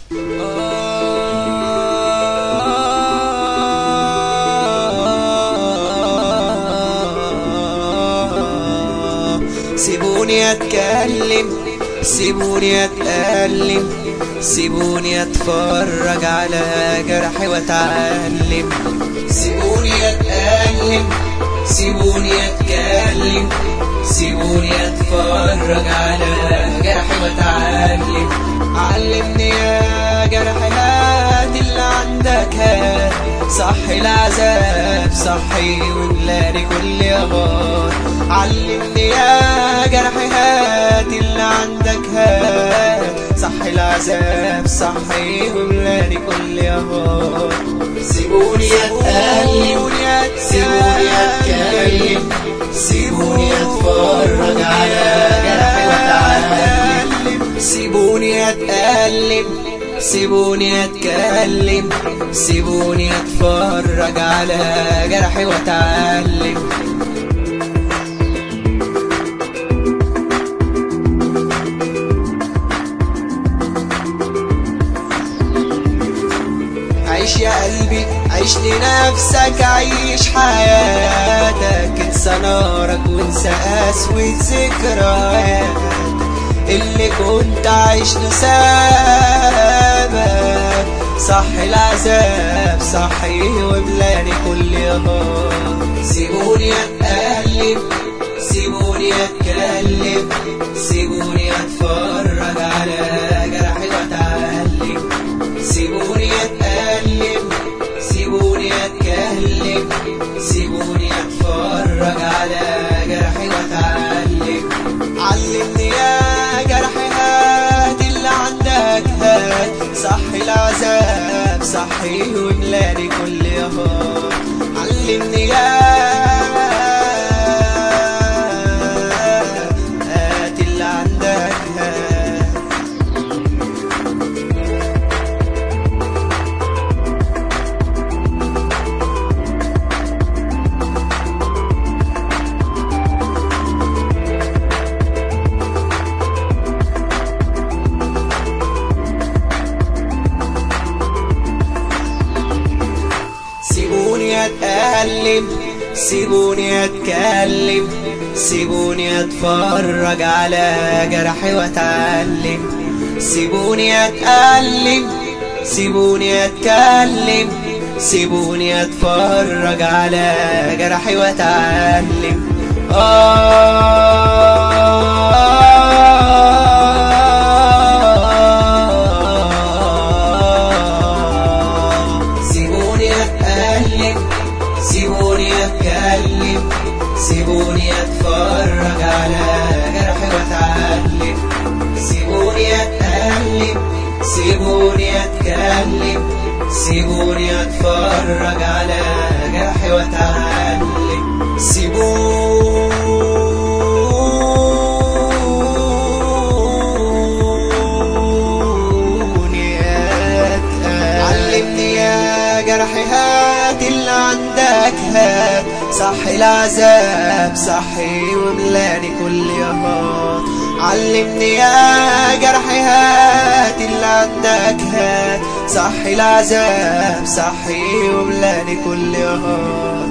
سيبوني اتكلم سيبوني اتألم سيبوني اتفرج على جرحي واتعلم سيبوني اتألم سيبوني اتكلم سيبوني اتفرج على جرحي واتعلم علمني يا جرحي هات اللي عندك هات صحي العذاب صحي وملاني كل يغار علمني يا جرحي هات اللي عندك هات صحي العذاب صحي وملاني كل يغار سيبوني اتألم سيبوني اتكلم سيبوني اتفرج على جرحي واتعلم سيبوني اتألم سيبوني اتكلم سيبوني اتفرج على جرحي واتعلم عيش يا قلبي عيش لنفسك عيش حياتك انسى نارك وانسى قسوة ذكرياتك اللي كنت عايش نسابك صح العذاب صحي وملاني كل يهار سيبوني اتألم سيبوني اتكلم سيبوني اتفرج على جرحي واتعلم سيبوني اتألم سيبوني اتكلم سيبوني اتفرج على جرحي واتعلم علمني يا جرحي هات اللي عندك هات صحي العذاب صحي وملاني كل يهار علمني يا هات اللي عندك هات سيبوني اتألم سيبوني اتكلم سيبوني اتفرج على جرحي واتعلم سيبوني اتألم سيبوني اتكلم سيبوني اتفرج على جرحي واتعلم آه سيبوني اتألم سيبوني اتكلم سيبوني اتفرج على جرحي واتعلم سيبوني اتألم سيبوني اتكلم سيبوني اتفرج على جرحي واتعلم سيبوني اتألم علمني يا جرحي هات اللي عندك هات صحي العذاب صحي وملاني كل يهار علمني يا جرحي هات اللي عندك هات صحي العذاب صحي وملاني كل يهار